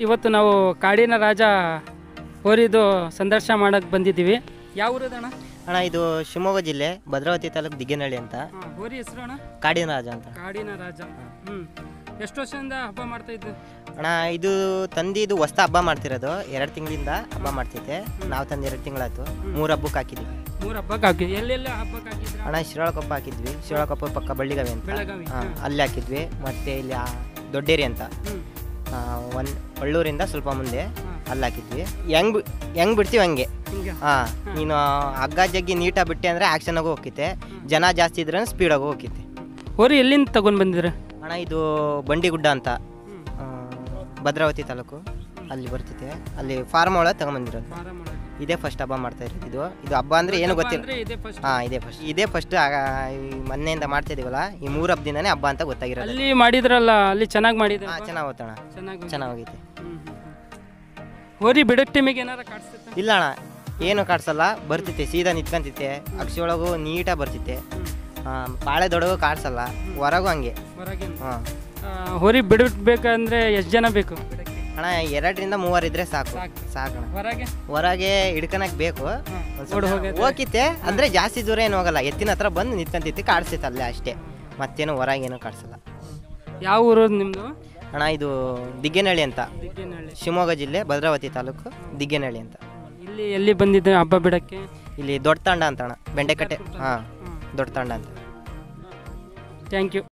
ಇವತ್ತು ನಾವು ಕಾಡಿನ ರಾಜ ಹೋರಿದು ಸಂದರ್ಶನ ಮಾಡಕ್ಕೆ ಬಂದಿದ್ದೀವಿ ಯಾವ ಊರದಣ್ಣ ಅಣ್ಣ ಇದು ಶಿವಮೊಗ್ಗ ಜಿಲ್ಲೆ ಭದ್ರಾವತಿ ತಾಲೂಕು ದಿಗ್ಗನಹಳ್ಳಿ ಅಂತ ಹಾಂ ಹೋರಿ ಹೆಸರು ಅಣ್ಣ ಕಾಡಿನ ರಾಜ ಅಂತ ಕಾಡಿನ ರಾಜ ಹ್ಞೂ ಎಷ್ಟು ವರ್ಷದಿಂದ ಹಬ್ಬ ಮಾಡ್ತಾ ಇದ್ದು ಅಣ್ಣ ಇದು ತಂದಿದ್ದು ಹೊಸ್ತ ಹಬ್ಬ ಮಾಡ್ತಿರೋದು ಎರಡು ತಿಂಗಳಿಂದ ಹಬ್ಬ ಮಾಡ್ತೈತೆ ನಾವು ತಂದು ಎರಡು ತಿಂಗಳಾಯ್ತು ಮೂರು ಹಬ್ಬಕ್ಕೆ ಹಾಕಿದ್ವಿ ಮೂರು ಹಬ್ಬಕ್ಕೆ ಹಾಕಿ ಎಲ್ಲೆಲ್ಲ ಹಬ್ಬಕ್ಕೆ ಹಾಕಿದ್ರ ಅಣ್ಣ ಶಿರಾಳಕೊಪ್ಪ ಹಾಕಿದ್ವಿ ಶಿರಾಳಕೊಪ್ಪ ಪಕ್ಕ ಬಳ್ಳಿಗವೆ ಅಂತ ಬೆಳಗಾವಿ ಹಾಂ ಅಲ್ಲಿ ಹಾಕಿದ್ವಿ ಮತ್ತೆ ಇಲ್ಲಿ ಆ ದೊಡ್ಡೇರಿ ಅಂತ ಹ್ಞೂ ಒಂದು ಒಳ್ಳೂರಿಂದ ಸ್ವಲ್ಪ ಮುಂದೆ ಹಾಂ ಅಲ್ಲಿ ಹಾಕಿದ್ವಿ ಹೆಂಗ್ ಬಿ- ಹೆಂಗ್ ಬಿಡ್ತೀವಿ ಹಂಗೆ ಹಿಂಗೆ ಹಾಂ ನೀನು ಹಗ್ಗ ಜಗ್ಗಿ ನೀಟಾಗಿ ಬಿಟ್ಟೆ ಅಂದರೆ ಆ್ಯಕ್ಷನಾಗೂ ಹೋಗಿತ್ತೆ ಜನ ಜಾಸ್ತಿ ಇದ್ರೆ ಸ್ಪೀಡಾಗೂ ಹೋಗಿತ್ತೆ ಹೋರಿ ಎಲ್ಲಿಂದ ತಗೊಂಡು ಬಂದಿದ್ರ ಅಣ್ಣ ಇದು ಬಂಡಿಗುಡ್ಡ ಅಂತ ಹ್ಞೂ ಆ, ಭದ್ರಾವತಿ ತಾಲೂಕು ಅಲ್ಲಿ ಬರ್ತೈತೆ ಅಲ್ಲಿ ಫಾರ್ಮ್ ಒಳಗೆ ತಗೊಂಬಂದಿರೋದು ಫಾರಂ ಒಳಗೆ ಇದೇ ಫಸ್ಟ್ ಹಬ್ಬ ಮಾಡ್ತಾ ಇರೋದು ಇದು ಇದು ಹಬ್ಬ ಅಂದರೆ ಏನು ಗೊತ್ತಿಲ್ಲ ಅಂದ್ರೆ ಇದೆ ಫಸ್ಟ್ ಹಾಂ ಇದೇ ಫಸ್ಟ್ ಇದೇ ಫಸ್ಟ್ ಮೊನ್ನೆಯಿಂದ ಮಾಡ್ತಾ ಇದೀವಲ್ಲ ಈ ಮೂರು ಹಬ್ಬದಿಂದನೇ ಹಬ್ಬ ಅಂತ ಗೊತ್ತಾಗಿರೋದು ಅಲ್ಲಿ ಮಾಡಿದ್ರಲ್ಲ ಅಲ್ಲಿ ಚೆನ್ನಾಗಿ ಮಾಡಿದ್ರ ಹಾಂ ಚೆನ್ನಾಗಿ ಹೋಗ್ತಣ ಚೆನ್ನಾಗಿ ಚೆನ್ನಾಗೋಗೈತೆ ಹೋರಿ ಬಿಡಕ್ ಟೈಮಿಗೆ ಏನಾರ ಕಾಡ್ಸುತ್ತ ಇಲ್ಲ ಅಣ್ಣ ಏನು ಕಾಡ್ಸಲ್ಲ ಬರ್ತೈತೆ ಸೀದಾ ನಿಂತ್ಕೊಂತೈತೆ ಅಕ್ಷಿ ಒಳಗೂ ನೀಟಾಗಿ ಬರ್ತೈತೆ ಹಾಂ ಪಾಳೆ ದೊಡಗು ಕಾಡ್ಸಲ್ಲ ಹೊರಗೂ ಹಂಗೆ ಹೊರಗೆ ಹಾಂ ಹೋರಿ ಬಿಡಬೇಕಂದ್ರೆ ಎಷ್ಟು ಜನ ಬೇಕು ಬಿಡಕ್ಕೆ ಅಣ್ಣ ಎರಡರಿಂದ ಮೂವರು ಇದ್ರೆ ಸಾಕು ಸಾಕು. ಸಾಕಣ ಹೊರಗೆ ಹೊರಗೆ ಹಿಡ್ಕನಕ್ ಬೇಕು ಹಾಂ ಒಂದ್ ಓಡ್ ಸ್ವಲ್ಪ ಹೋಗೈತೆ. ಹೋಗಿತ್ತೆ ಅಂದ್ರೆ ಜಾಸ್ತಿ ದೂರ ಏನು ಹೋಗಲ್ಲ ಎತ್ತಿನ ಹತ್ರ ಬಂದು ನಿಂತ್ಕೊಂತೈತಿ ಕಾಡ್ಸೈತೆ ಅಲ್ಲೇ ಅಷ್ಟೇ ಮತ್ತೇನು ಹೊರಗೇನು ಕಾಡ್ಸಲ್ಲ ಯಾವ ಊರು ನಿಮ್ಮದು ಅಣ್ಣ ಇದು ದಿಗ್ಗೇನಹಳ್ಳಿ ಅಂತ ದಿಗ್ಗೇನಹಳ್ಳಿ ಶಿವಮೊಗ್ಗ ಜಿಲ್ಲೆ ಭದ್ರಾವತಿ ತಾಲೂಕು ದಿಗ್ಗೇನಹಳ್ಳಿ ಅಂತ ಇಲ್ಲಿ ಎಲ್ಲಿ ಬಂದಿದ್ದೆ ಹಬ್ಬ ಬಿಡಕ್ಕೆ ಇಲ್ಲಿ ದೊಡ್ಡ ತಾಂಡ ಅಂತ ಅಣ್ಣ ಬೆಂಡೆಕಟ್ಟೆ ಹಾಂ ಹ್ಞೂ ದೊಡ್ಡ ತಾಂಡ ಅಂತ ಥ್ಯಾಂಕ್ ಯು